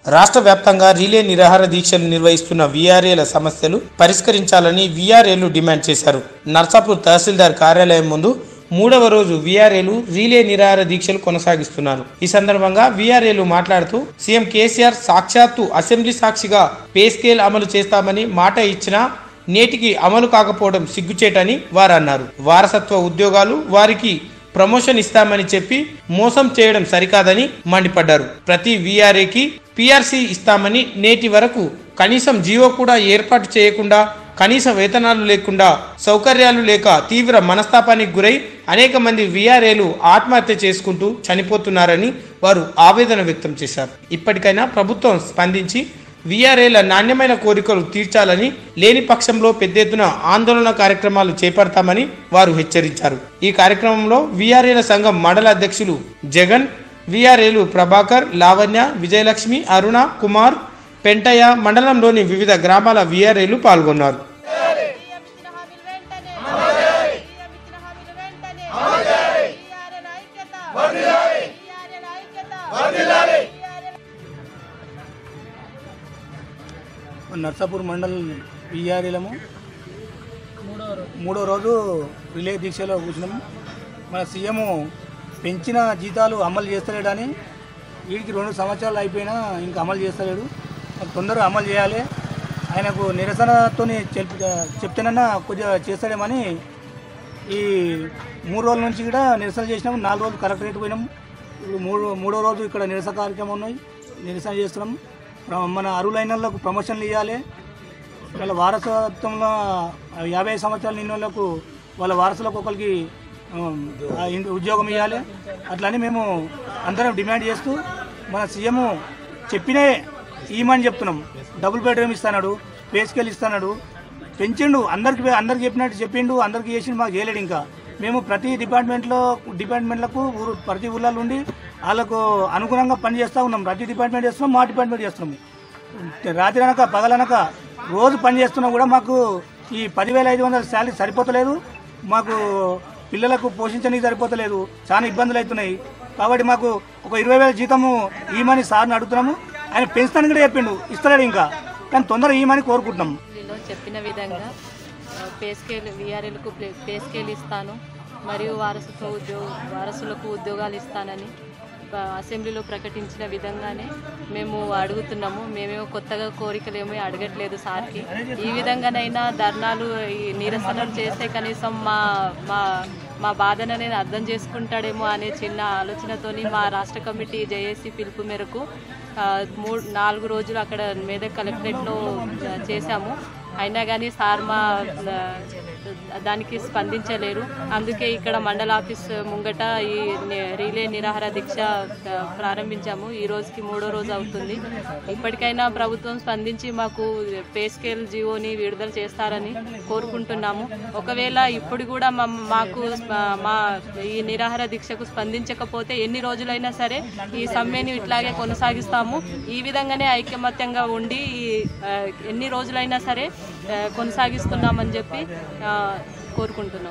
రాష్ట్ర వ్యాప్తంగా రిలే నిరాహార దీక్షలు నిర్వహిస్తున్న వీఆర్ఏల సమస్యలు పరిష్కరించాలని వీఆర్ఏలు డిమాండ్ చేశారు నర్సాపూర్ తహసీల్దార్ కార్యాలయం ముందు మూడవ రోజు వీఆర్ఏలు రీలే నిరాహార దీక్షలు కొనసాగిస్తున్నారు ఈ సందర్భంగా వీఆర్ఏలు మాట్లాడుతూ సీఎం కేసీఆర్ సాక్షాత్తు అసెంబ్లీ సాక్షిగా పే స్కేల్ అమలు చేస్తామని మాట ఇచ్చినా నేటికి అమలు కాకపోవడం సిగ్గుచేటని వారు అన్నారు వారసత్వ ఉద్యోగాలు వారికి ప్రమోషన్ ఇస్తామని చెప్పి మోసం చేయడం సరికాదని మండిపడ్డారు ప్రతి వీఆర్ఏకి పిఆర్సీ ఇస్తామని నేటి వరకు కనీసం జీవో కూడా ఏర్పాటు చేయకుండా కనీస వేతనాలు లేకుండా సౌకర్యాలు లేక తీవ్ర మనస్తాపానికి గురై అనేక మంది వీఆర్ఏలు ఆత్మహత్య చేసుకుంటూ చనిపోతున్నారని వారు ఆవేదన వ్యక్తం చేశారు ఇప్పటికైనా ప్రభుత్వం స్పందించి వీఆర్ఏల నాణ్యమైన కోరికలు తీర్చాలని లేని పక్షంలో పెద్ద ఎత్తున ఆందోళన కార్యక్రమాలు చేపడతామని వారు హెచ్చరించారు ఈ కార్యక్రమంలో వీఆర్ఏల సంఘం మండల అధ్యక్షులు జగన్ వీఆర్ఏలు ప్రభాకర్ లావణ్య విజయలక్ష్మి అరుణ కుమార్ పెంటయ్య మండలంలోని వివిధ గ్రామాల వీఆర్ఏలు పాల్గొన్నారు సీఎం ఇచ్చిన హామీలు వెంటనే సీఎం ఇచ్చిన హామీలు వెంటనే టీఆర్ఎల్ ఐక్యత టీఆర్ఎల్ ఐక్యత టీఆర్ఎల్ నర్సాపూర్ మండల్ విఆర్ఎలము మూడో రోజు రిలే దీక్షలో కూర్చున్నాము మన సీఎం పెంచిన జీతాలు అమలు చేస్తలేడని వీడికి రెండు సంవత్సరాలు అయిపోయినా ఇంకా అమలు చేస్తలేడు అది తొందరగా అమలు చేయాలి ఆయనకు నిరసనతో చెప్ చెప్తేనన్నా కొద్దిగా చేస్తాడేమని ఈ మూడు రోజుల నుంచి కూడా నిరసన చేసినాము నాలుగు రోజులు కలెక్టరేట్ పోయినాము ఇప్పుడు మూడు మూడో రోజు ఇక్కడ నిరసన కార్యక్రమం ఉన్నాయి నిరసన చేస్తున్నాం ప్ర- మన అరువులైన వాళ్ళకు ప్రమోషన్లు ఇవ్వాలి వాళ్ళ వారసత్వంలో యాభై సంవత్సరాల నిన్న వాళ్ళకు వాళ్ళ వారసులకు ఒకరికి ఉమ్, ఆ ఇంటి ఉద్యోగం ఇవ్వాలి అట్లని మేము అందరం డిమాండ్ చేస్తూ మన సీఎం చెప్పినే ఇవ్వమని చెప్తున్నాం డబుల్ బెడ్రూమ్ ఇస్తాడు పేస్కెల్ ఇస్తాడు పెంచిండు అందరికి అందరికి చెప్పినట్టు చెప్పిండు అందరికి చేసిండు మాకు చేయలేడు ఇంకా మేము ప్రతి డిపార్ట్మెంట్లో డిపార్ట్మెంట్లకు ఊరు ప్రతి ఊళ్ళలో ఉండి వాళ్ళకు అనుగుణంగా పని చేస్తూ ఉన్నాం ప్రతి డిపార్ట్మెంట్ చేస్తున్నాం మా డిపార్ట్మెంట్ చేస్తున్నాము రాత్రి అనక పగలనక రోజు పని చేస్తున్నా కూడా మాకు ఈ పదివేల ఐదు వందల శాలరీ సరిపోతలేదు మాకు పిల్లలకు పోషించడానికి సరిపోతలేదు చాలా ఇబ్బందులు అవుతున్నాయి కాబట్టి మాకు ఒక ఇరవై వేల జీతము ఈమని సార్ని అడుగుతున్నాము ఆయన పెంచుతాను కూడా చెప్పిండు ఇస్తలేడు ఇంకా కానీ తొందరగా ఈమని కోరుకుంటున్నాం అసెంబ్లీలో చెప్పిన విధంగా ఆ, పే స్కేల్ వీఆర్ఎల్కు పే స్కేల్ ఇస్తాను మరియు వారసత్వ ఉద్యోగ వారసులకు ఉద్యోగాలు ఇస్తానని ఆ, అసెంబ్లీలో ప్రకటించిన విధంగానే మేము అడుగుతున్నాము మేమేమో కొత్తగా కోరికలు ఏమీ అడగట్లేదు సార్కి ఈ విధంగానైనా ధర్నాలు ఈ నిరసనలు చేస్తే కనీసం మా మా మా బాధను నేను అర్థం చేసుకుంటాడేమో అనే చిన్న ఆలోచనతోని మా రాష్ట్ర కమిటీ జేఏసీ పిలుపు మేరకు ఆ, మూడు నాలుగు రోజులు అక్కడ మేదక్ కలెక్టరేట్లో ఆ, చేశాము అయినా కానీ సార్ మా ఆ, దానికి స్పందించలేరు అందుకే ఇక్కడ మండల ఆఫీస్ ముంగట ఈ ని- రీలే నిరాహార దీక్ష ఆ, ప్రారంభించాము ఈ రోజుకి మూడో రోజు అవుతుంది ఇప్పటికైనా ప్రభుత్వం స్పందించి మాకు పే స్కేల్ జీవోని విడుదల చేస్తారని కోరుకుంటున్నాము ఒకవేళ ఇప్పుడు కూడా మా మాకు స్ప- మా ఈ నిరాహార దీక్షకు స్పందించకపోతే ఎన్ని రోజులైనా సరే ఈ సమ్మెని ఇట్లాగే కొనసాగిస్తాము ఈ విధంగానే ఐకమత్యంగా ఉండి ఈ, ఆ, ఎన్ని రోజులైనా సరే ఆ, కొనసాగిస్తున్నామని చెప్పి ఆ, కోరుకుంటున్నాం